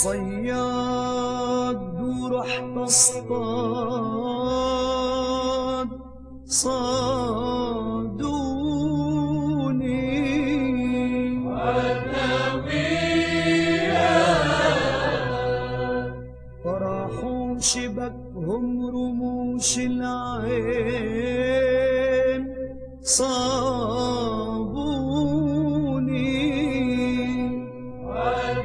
صياد ورحت اصطاد صادوني فراحوا شبكهم رموش العين صابوني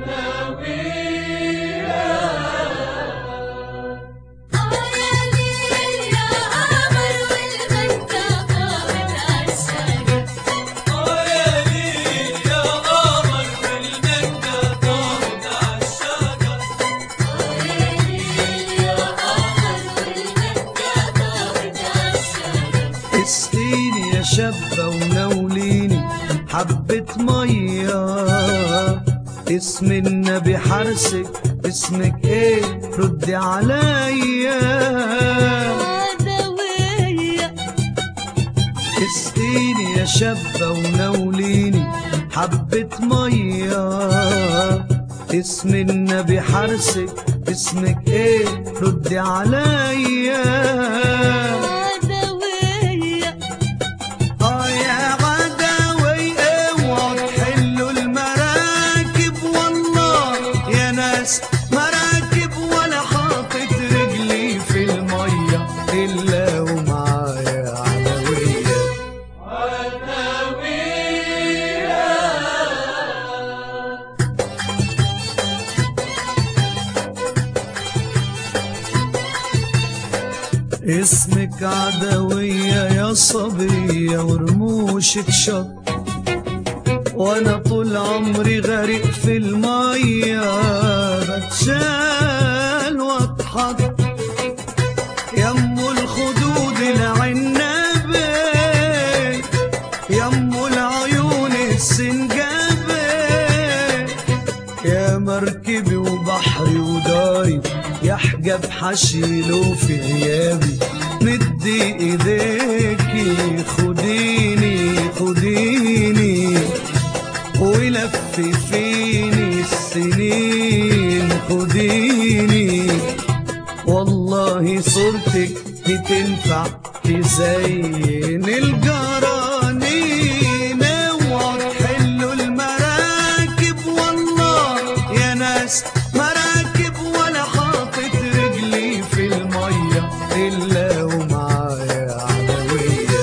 اسقيني يا شابة ونوليني حبة مية اسم النبي حرسك اسمك ايه ردي عليا اسقيني يا شابة ونوليني حبة مية اسم النبي حرسك اسمك ايه ردي عليا اه يا غداوي اوعوا تحلوا المراكب والله يا ناس مراكب ولا حاطط رجلي في المية الا ومعايا علوية اسمك عدوية يا صبية ورموشك شط وانا طول عمري غريق في المية بتشال واتحط يمو الخدود العنبة يمو العيون السنجابة يا مركبي وبحري وداي يحجب حشيله في غيابي مدي ايديكي خديني خديني ولففيني السنين خديني والله صورتك بتنفع تزين الجرانين اوعوا تحلوا المراكب والله يا ناس مراكب ولا حاطط رجلي في المية إلا ومعايا علوية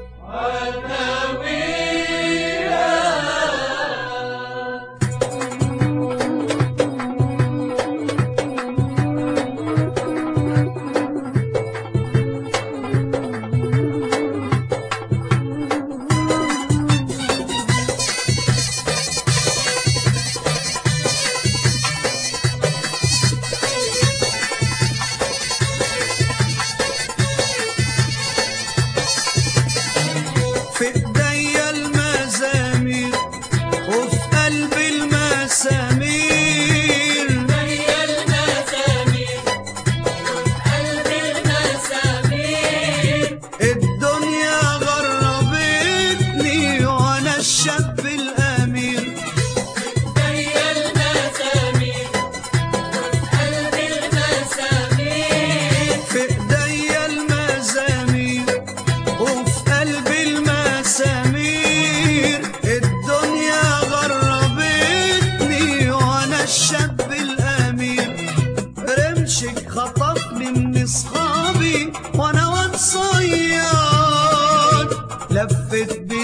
في ايديا المزامير وفي قلبي المسامير الدنيا غربتني وانا الشاب الامير في ايديا المزامير وفي قلبي المسامير الدنيا غربتني وانا الشاب الامير رمشك خطفني من اصحابي وانا واد صياد لفت